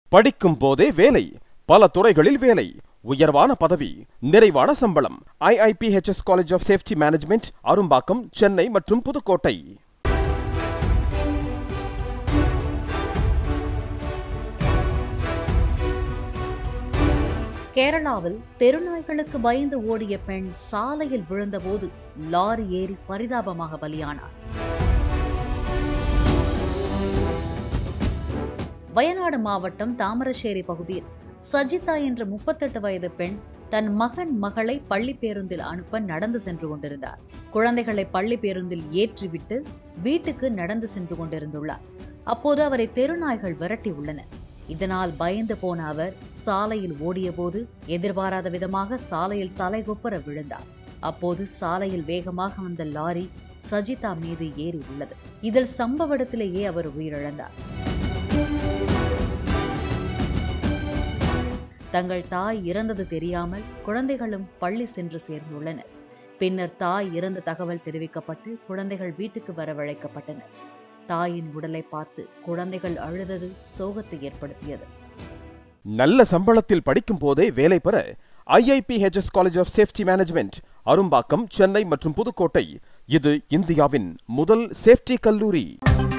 படிக்கும் போதே வேலை பல துறைகளில் வேலை உயர்வான பதவி நிறைவான சம்பளம் IIPHS college of safety management Arumbakkam Chennai மற்றும் புதுக்கோட்டை கேரளாவில் தெருநாய்களுக்கு பயந்து ஓடிய பெண் சாலையில் விழுந்தபோது லாரி ஏறி பரிதாபமாக பலியானார் வயநாடு மாவட்டம் தாமரശ്ശേരി பகுதியில் சஜிதா என்ற முப்பத்தெட்டு வயது பெண் தன் மகன் மகளை பள்ளி பேருந்தில் அனுப்ப நடந்து சென்று கொண்டிருந்தார் குழந்தைகளை பள்ளி பேருந்தில் ஏற்றிவிட்டு வீட்டுக்கு நடந்து சென்று கொண்டிருந்துள்ளார் அப்போது அவரை தெருநாய்கள் விரட்டி உள்ளன இதனால் பயந்து போன அவர் சாலையில் ஓடியபோது எதிர்பாராத விதமாக சாலையில் தலைகொப்பர விழுந்தார் அப்போது சாலையில் வேகமாக வந்த லாரி சஜிதா மீது ஏறி உள்ளது இதில் சம்பவ இடத்திலேயே அவர் உயிரிழந்தார் தங்கள் தாய் இறந்தது தெரியாமல் குழந்தைகளும் பள்ளி சென்று சேர்ந்துள்ளனர் பின்னர் தாய் இறந்த தகவல் தெரிவிக்கப்பட்டு குழந்தைகள் வீட்டுக்கு வரவழைக்கப்பட்டனர் தாயின் உடலை பார்த்து குழந்தைகள் அழுதது சோகத்தை ஏற்படுத்தியது நல்ல சம்பளத்தில் படிக்கும் போதே வேலை பெற IIPHS college of safety management Arumbakkam Chennai மற்றும் புதுக்கோட்டை இது இந்தியாவின் முதல் சேஃப்டி கல்லூரி